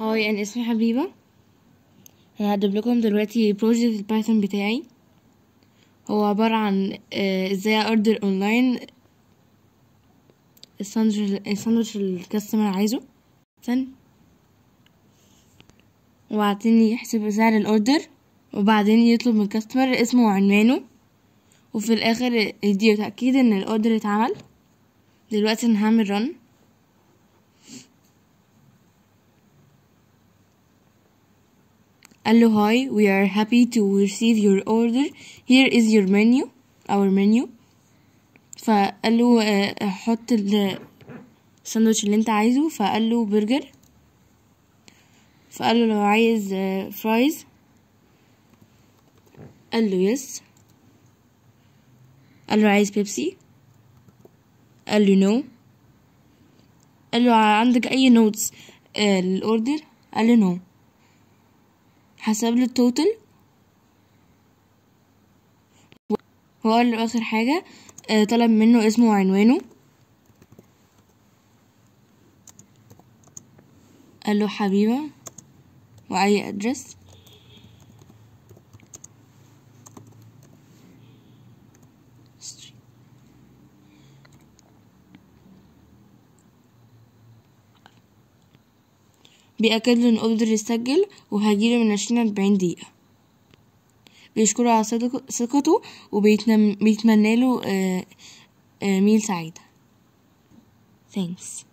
هاي انا اسمي حبيبه هقدم لكم دلوقتي بروجكت البايثون بتاعي هو عباره عن آه، ازاي اوردر اونلاين الساندوتش الساندوتش الكاستمر عايزه استنى وبعدين يحسب سعر الاوردر وبعدين يطلب من الكاستمر اسمه وعنوانه وفي الاخر يديه تاكيد ان الاوردر اتعمل دلوقتي انا هعمل رن قال له hi we are happy to receive your order here is your menu our menu فقال له آه، حط ال- الساندوتش اللي انت عايزه فقال له برجر فقال له لو عايز فرايز قال له يس قال له عايز بيبسي قال له نو قال له عندك اي نوتس للاوردر قال له نو حسب له التوتال هو قال له اخر حاجه آه، طلب منه اسمه وعنوانه قال له حبيبه واي ادرس بيأكد له ان الاوردر يسجل وهيجيله من عشرين لأربعين دقيقة بيشكره على صدق- ثقته وبيتمنى له آه، آه، ميل سعيدة thanks